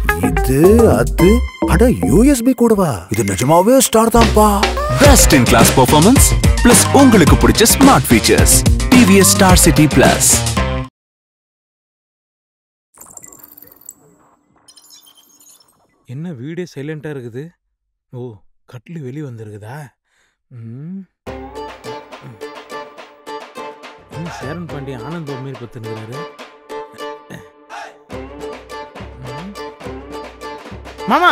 இது அது அட யூஎஸ்பி கூடவா இது நிஜமாவே ஸ்டார் தான்ப்பா best in class performance plus உங்களுக்கு பிடிச்ச smart features TVS star city plus என்ன வீடே சைலண்டா இருக்குது ஓ கட்லு வெளியே வந்திருக்குதா ம். என்ன சேரன் பாண்டிய ஆனந்த் மாரி பத்துனுங்கிறாரு மாமா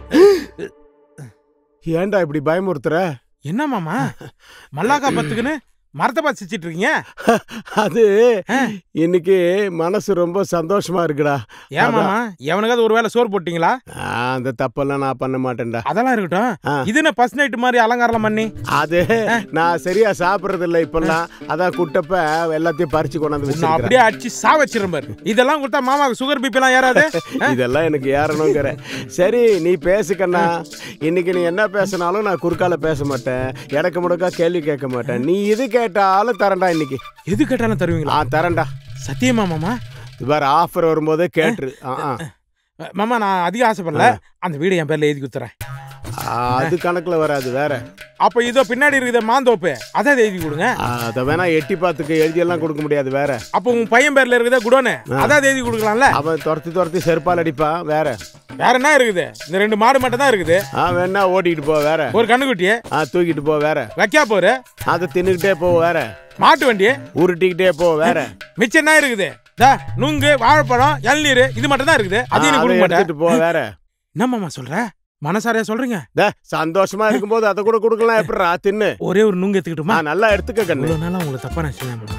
ஏன்டா இப்படி பயமுறுத்துற என்ன மாமா மல்லாக்கா பத்துக்குன்னு மரத்தை பார்த்து சிரிச்சிட்டு இருக்கீங்க அது இன்னைக்கு மனசு ரொம்ப சந்தோஷமா இருக்குடா ஏன் மாமா எவனுக்காவது ஒரு வேளை சோறு போட்டீங்களா ஆ, அந்த தப்பெல்லாம் நான் பண்ண மாட்டேன்டா அதெல்லாம் இருக்கட்டும் ஆ. இது என்ன பஸ் நைட்டு மாதிரி அலங்காரம் பண்ணி அது நான் சரியா சாப்பிடுறது இல்ல இப்பெல்லாம் அதான் குட்டப்ப எல்லாத்தையும் பறிச்சு கொண்டாந்து நான் அப்படியே வச்சிருக்கேன் அடிச்சு சாவச்சிரும் பாரு இதெல்லாம் கொடுத்தா மாமாவுக்கு சுகர் பிபி எல்லாம் ஏறாது இதெல்லாம் எனக்கு ஏறணுங்கிற சரி நீ பேசு கண்ணா இன்னைக்கு நீ என்ன பேசினாலும் நான் குறுக்கால பேச மாட்டேன் இடக்கு முடக்கா கேள்வி கேட்க மாட்டேன் நீ இது கேட்டாலும் தரேன்டா இன்னைக்கு எது கேட்டாலும் தருவீங்களா ஆ தரேன்டா சத்தியமா மாமா இது வேற ஆஃபர் வரும்போதே கேட்டுரு ஆ ஆ. அஹ் மாமா நான் அதிக ஆசைப்படல அந்த வீடு என் பேர்ல எழுதி கொடுத்துறேன் ஆ, அது கணக்குல வராது வேற அப்ப இதோ பின்னாடி இருக்குது மாந்தோப்பு அதை எழுதி கொடுங்க அதை வேணா எட்டி பார்த்துக்கு எழுதியெல்லாம் கொடுக்க முடியாது வேற அப்போ உன் பையன் பேர்ல இருக்குதா குடோனு அதை எழுதி கொடுக்கலாம்ல அவன் துரத்தி துரத்தி செருப்பால் அடிப்பான் வேற வேற என்ன இருக்குது இந்த ரெண்டு மாடு மட்டும் தான் இருக்குது ஆ வேணா ஓட்டிக்கிட்டு போ வேற ஒரு கண்ணுக்குட்டி ஆ தூக்கிட்டு போ வேற வைக்கா போரு அதை தின்னுக்கிட்டே போ வேற மாட்டு வண்டி உருட்டிக்கிட்டே போ வேற மிச்சம் என்ன இருக்குது தா, நுங்கு வாழைப்பழம் இளநீர் இது மட்டும் தான் இருக்குது ஆ, அதையும் நீ அதை கொடுக்க மாட்டேன் எடுத்துட்டு போ வேற என்ன மாமா சொல்ற மனசாரையா சொல்றீங்க டே, சந்தோஷமா இருக்கும்போது அதை கூட கொடுக்கலாம் எப்படிடா தின்னு ஒரே ஒரு நுங்கு எடுத்துக்கிட்டுமா ஆ நல்லா எடுத்துக்க கண்ணு இவ்வளவு நாளா உங்களை தப்பா நினைச்சேன் மாமா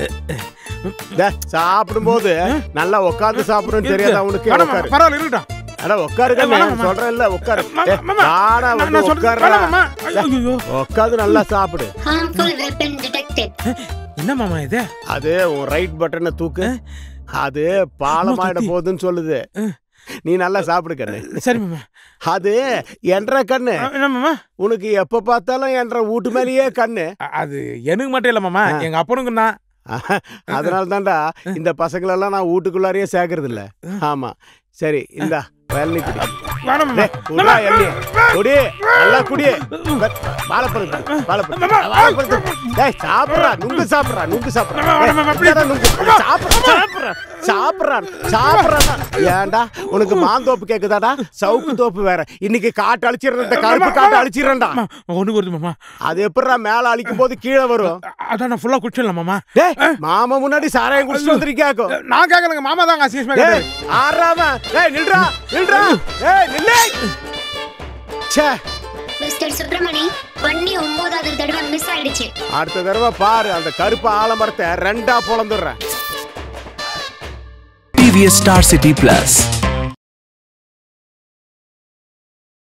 டே, சாப்பிடும்போது நல்லா உட்காந்து சாப்பிடணும்னு தெரியாது அவனுக்கு வேணாம் மாமா, உட்காரு பரவாயில்ல இருக்கட்டும் அட உட்காரு கண்ணு வேணாம் மாமா. சொல்றேன் இல்ல உட்காரு மாமா, ஏ, மாமா, வாடா நான் வந்து நான் சொல்றது உட்காருடா. வேணாம் மாமா. ஐயோ. உட்காந்து நல்லா சாப்பிடு Harmful weapon detected. என்ன மாமா இது அது உன் ரைட் பட்டனை தூக்கு அது பாலமாயிட கத்தி. போகுதுன்னு சொல்லுது நீ நல்லா சாப்பிடு கண்ணு சரி மாமா அது என்ற கண்ணு அ, என்ன மாமா உனக்கு எப்ப பார்த்தாலும் என்ற வீட்டு மேலேயே கண்ணு அ- அது எனக்கு மட்டும் இல்ல மாமா எங்க அப்பனுக்கும் தான் அதனால தான்டா இந்த பசங்களெல்லாம் நான் வீட்டுக்குள்ளாரையே சேர்க்கறது இல்ல ஆமா சரி இந்தா வெள்ளி குடி வேணாம் மாமா டேய், குடிடா எண்ணி. குடி நல்லா குடி வாழைப்பழம் குடி, வாழைப்பழம். வாழைப்பழத்தை- டேய், சாப்பிடுறா நுங்கு சாப்பிடுறா நுங்கு சாப்பிடுறா வேணாம் மாமா, டேய், இந்தாடா நுங்கு. சாப்பிடுறா, சாப்பிடுறா, சாப்பிடுறா, சாப்பிடுறா. ஏன்டா உனக்கு மாந்தோப்பு கேக்குதாடா சவுக்கு தோப்பு வேற இன்னைக்கு காட்டு அழிச்சிடுறேன் கருப்பு காட்டு அழிச்சிடுறேன்டா ஒண்ணு வருது மாமா அது எப்படிடா மேல அழிக்கும் போது கீழே வரும் அ- அதான் நான் ஃபுல்லா குடிச்சிடலாம் மாமா டேய் மாமா முன்னாடி சாராயம் குடிச்சிட்டு வந்திருக்கியாக்கோ நான் கேட்கலங்க மாமா தாங்க அசிங்கமா டேய் கேட்டாரு. ஆறாம டேய் நில்றா நில்றா டேய் நில்லு ச்சே மிஸ்டர் சுப்பிரமணி வண்டி ஒன்பதாவது தடவை மிஸ் ஆயிடுச்சு அடுத்த தடவை பாரு அந்த கருப்பு ஆலமரத்தை ரெண்டா பொழந்துடுறேன் டிவிஎஸ் ஸ்டார் சிட்டி பிளஸ்